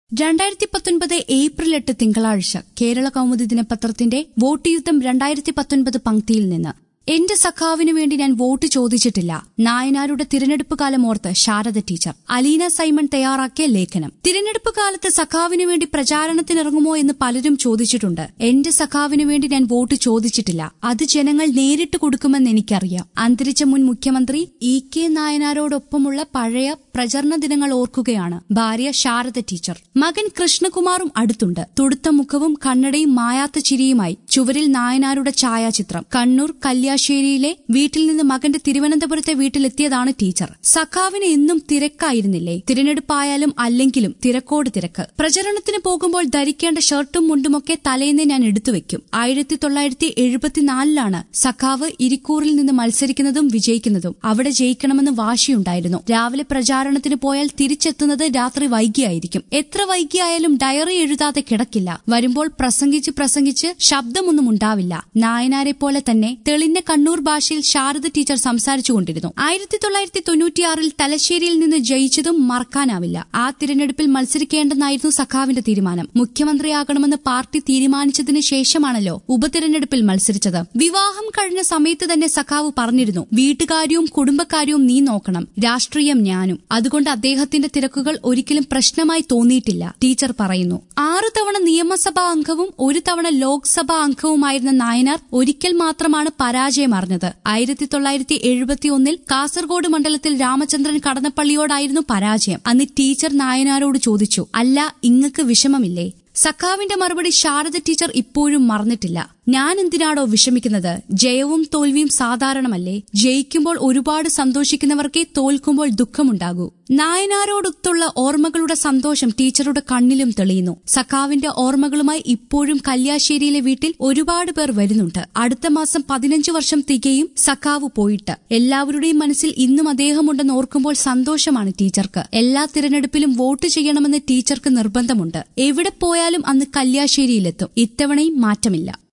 രണ്ടായിരത്തി പത്തൊൻപത് ഏപ്രിൽ എട്ട് തിങ്കളാഴ്ച കേരള കൗമുദി ദിനപത്രത്തിന്റെ വോട്ട് യുദ്ധം രണ്ടായിരത്തി പത്തൊൻപത് പങ്ക്തിയിൽ നിന്ന് എന്റെ സഖാവിനു വേണ്ടി ഞാൻ വോട്ട് ചോദിച്ചിട്ടില്ല നായനാരുടെ തിരഞ്ഞെടുപ്പ് കാലം ഓർത്ത് ശാരദ ടീച്ചർ അലീന സൈമൺ തയ്യാറാക്കിയ ലേഖനം തിരഞ്ഞെടുപ്പ് കാലത്ത് സഖാവിനു വേണ്ടി പ്രചാരണത്തിനിറങ്ങുമോ എന്ന് പലരും ചോദിച്ചിട്ടുണ്ട് എന്റെ സഖാവിനു വേണ്ടി ഞാൻ വോട്ട് ചോദിച്ചിട്ടില്ല അത് ജനങ്ങൾ നേരിട്ട് കൊടുക്കുമെന്ന് എനിക്കറിയാം അന്തരിച്ച മുൻ മുഖ്യമന്ത്രി ഇ കെ നായനാരോടൊപ്പമുള്ള പഴയ പ്രചരണ ദിനങ്ങൾ ഓർക്കുകയാണ് ഭാര്യ ശാരദ ടീച്ചർ മകൻ കൃഷ്ണകുമാറും അടുത്തുണ്ട് തുടുത്ത മുഖവും കണ്ണടയും മായാത്ത ചിരിയുമായി ചുവരിൽ നായനാരുടെ ഛായാചിത്രം കണ്ണൂർ കല്യാശ്ശേരിയിലെ വീട്ടിൽ നിന്ന് മകന്റെ തിരുവനന്തപുരത്തെ വീട്ടിലെത്തിയതാണ് ടീച്ചർ സഖാവിന് എന്നും തിരക്കായിരുന്നില്ലേ തിരഞ്ഞെടുപ്പായാലും അല്ലെങ്കിലും തിരക്കോട് തിരക്ക് പ്രചരണത്തിന് പോകുമ്പോൾ ധരിക്കേണ്ട ഷർട്ടും മുണ്ടുമൊക്കെ തലേന്ന് ഞാൻ എടുത്തുവെക്കും ആയിരത്തി തൊള്ളായിരത്തി എഴുപത്തിനാലിലാണ് സഖാവ് ഇരിക്കൂറിൽ നിന്ന് മത്സരിക്കുന്നതും വിജയിക്കുന്നതും അവിടെ ജയിക്കണമെന്ന് വാശിയുണ്ടായിരുന്നു രാവിലെ പ്രചാരണത്തിന് പോയാൽ തിരിച്ചെത്തുന്നത് രാത്രി വൈകിയായിരിക്കും എത്ര വൈകിയായാലും ഡയറി എഴുതാതെ കിടക്കില്ല വരുമ്പോൾ പ്രസംഗിച്ച് പ്രസംഗിച്ച് ശബ്ദമൊന്നും ഉണ്ടാവില്ല നായനാരെ പോലെ തന്നെ തെളിഞ്ഞ കണ്ണൂർ ഭാഷയിൽ ശാരദ ടീച്ചർ സംസാരിച്ചുകൊണ്ടിരുന്നു ആയിരത്തി തൊള്ളായിരത്തി തൊണ്ണൂറ്റിയാറിൽ തലശ്ശേരിയിൽ നിന്ന് ജയിച്ചതും മറക്കാനാവില്ല ആ തിരഞ്ഞെടുപ്പിൽ മത്സരിക്കേണ്ടെന്നായിരുന്നു സഖാവിന്റെ തീരുമാനം മുഖ്യമന്ത്രിയാകണമെന്ന് പാർട്ടി തീരുമാനിച്ചതിന് ശേഷമാണല്ലോ ഉപതിരഞ്ഞെടുപ്പിൽ മത്സരിച്ചത് വിവാഹം കഴിഞ്ഞ സമയത്ത് തന്നെ സഖാവ് പറഞ്ഞിരുന്നു വീട്ടുകാര്യവും കുടുംബക്കാര്യവും നീ നോക്കണം രാഷ്ട്രീയം ഞാനും അതുകൊണ്ട് അദ്ദേഹത്തിന്റെ തിരക്കുകൾ ഒരിക്കലും പ്രശ്നമായി തോന്നിയിട്ടില്ല ടീച്ചർ പറയുന്നു ആറു തവണ നിയമസഭാ അംഗവും ഒരു തവണ ലോക്സഭാ അംഗവുമായിരുന്ന നായനാർ ഒരിക്കൽ മാത്രമാണ് പരാജയം അറിഞ്ഞത് ആയിരത്തി തൊള്ളായിരത്തി എഴുപത്തിയൊന്നിൽ കാസർഗോഡ് മണ്ഡലത്തിൽ രാമചന്ദ്രൻ കടന്നപ്പള്ളിയോടായിരുന്നു പരാജയം അന്ന് ടീച്ചർ നായനാരോട് ചോദിച്ചു അല്ല ഇങ്ങക്ക് വിഷമമില്ലേ സഖാവിന്റെ മറുപടി ശാരദ ടീച്ചർ ഇപ്പോഴും മറന്നിട്ടില്ല ഞാൻ എന്തിനാടോ വിഷമിക്കുന്നത് ജയവും തോൽവിയും സാധാരണമല്ലേ ജയിക്കുമ്പോൾ ഒരുപാട് സന്തോഷിക്കുന്നവർക്കേ തോൽക്കുമ്പോൾ ദുഃഖമുണ്ടാകൂ നായനാരോടൊത്തുള്ള ഓർമ്മകളുടെ സന്തോഷം ടീച്ചറുടെ കണ്ണിലും തെളിയുന്നു സഖാവിന്റെ ഓർമ്മകളുമായി ഇപ്പോഴും കല്യാശ്ശേരിയിലെ വീട്ടിൽ ഒരുപാട് പേർ വരുന്നുണ്ട് അടുത്ത മാസം പതിനഞ്ച് വർഷം തികയും സഖാവ് പോയിട്ട് എല്ലാവരുടെയും മനസ്സിൽ ഇന്നും അദ്ദേഹമുണ്ടെന്ന് ഓർക്കുമ്പോൾ സന്തോഷമാണ് ടീച്ചർക്ക് എല്ലാ തിരഞ്ഞെടുപ്പിലും വോട്ട് ചെയ്യണമെന്ന് ടീച്ചർക്ക് നിർബന്ധമുണ്ട് എവിടെ പോയാലും അന്ന് കല്യാശ്ശേരിയിലെത്തും ഇത്തവണയും മാറ്റമില്ല